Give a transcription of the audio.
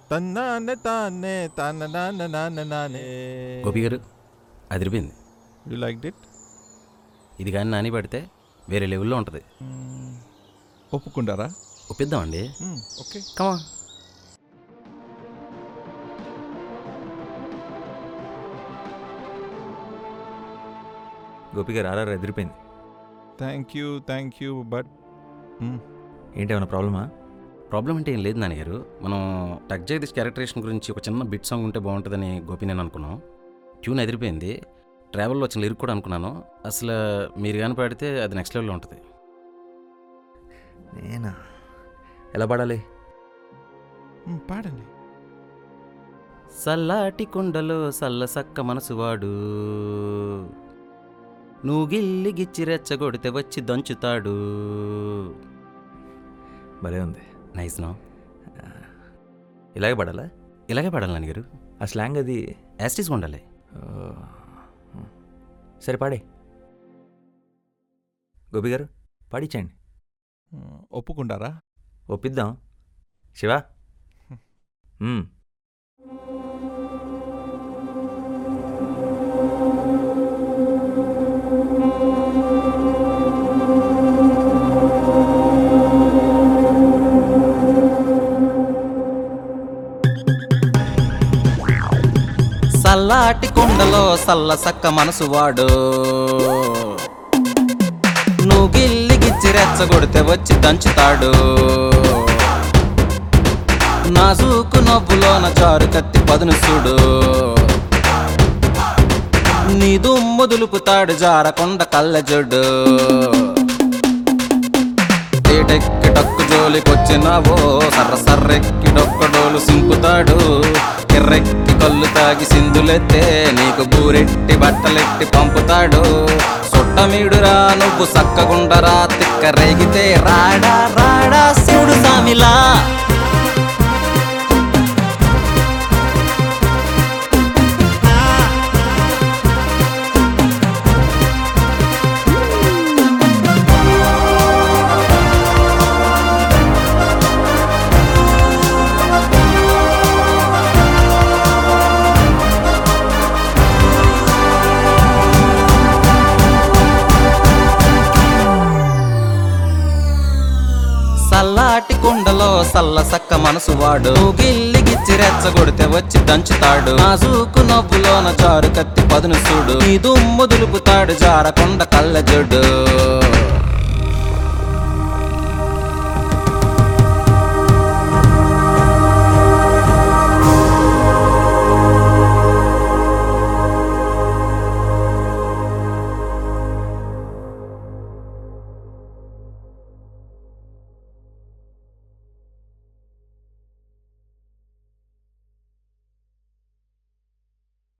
తన్నానే తానే తన నాన్న నాన్న నానే గోపి గారు అదిరిపోయింది యు లైక్ డిట్ ఇది కానీ నాని పడితే వేరే లెవెల్లో ఉంటుంది ఒప్పుకుంటారా ఒప్పిద్దామండి ఓకే కమా గోపి గారు ఆర్ఆర్ ఎదిరిపోయింది thank you thank you but ఏంటి ఏమైనా ప్రాబ్లమా ప్రాబ్లం అంటే ఏం లేదు నాన్నగారు మనం టక్ జగదీష్ క్యారెక్టరేషన్ గురించి ఒక చిన్న బిట్ సాంగ్ ఉంటే బాగుంటుందని గోపి నేను అనుకున్నాం ట్యూన్ ఎదిరిపోయింది ట్రావెల్లో వచ్చిన లిరిక్ కూడా అనుకున్నాను అసలు మీరు కానీ పాడితే అది నెక్స్ట్ లెవెల్లో ఉంటుంది నేనా ఎలా పడాలి పాడండి సల్లాటి కొండలో సల్ల సక్క మనసువాడు నువ్వు గిల్లి గిచ్చి రెచ్చగొడితే వచ్చి దంచుతాడు భలే ఉంది నైస్ నో ఇలాగే పడాలా ఇలాగే పాడాలి నాన్నగారు ఆ స్లాంగ్ అది యాస్టీస్ ఉండాలి ఆ, సరే పాడే గోపి గారు పాడించండి మ్, ఒప్పుకుంటారా ఒప్పిద్దాం శివ మ్మ్. సల్లాటి కొండలో సల్ల సక్క మనసువాడు నువ్వు గిల్లి గిచ్చి రెచ్చగొడితే వచ్చి దంచుతాడు నాజూకు నవ్వులోన చారు కత్తి పదును చూడు నీ దుమ్ము దులుపుతాడు జారకొండ కళ్ళజోడు ఏటెక్కి టక్కు జోలికొచ్చినావో సర్ర సర్రెక్కి డొక్కడోలు సింపుతాడు కిర్రెక్కి కళ్ళు తాగి సింధులెత్తే నీకు బూరెట్టి బట్టలెట్టి పంపుతాడు సొట్టమీడురా నువ్వు సక్కగుండరా తిక్క రేగితే రాడా రాడా శివుడు సామిలా సల్లాటి కొండలో సల్ల సక్క మనసు వాడు గిల్లి గిచ్చి రెచ్చగొడితే వచ్చి దంచుతాడు నాజూకు నవ్వులోన చారు కత్తి పదును చూడు ఈ దుమ్ము దులుపుతాడు జారకొండ కళ్ళజోడు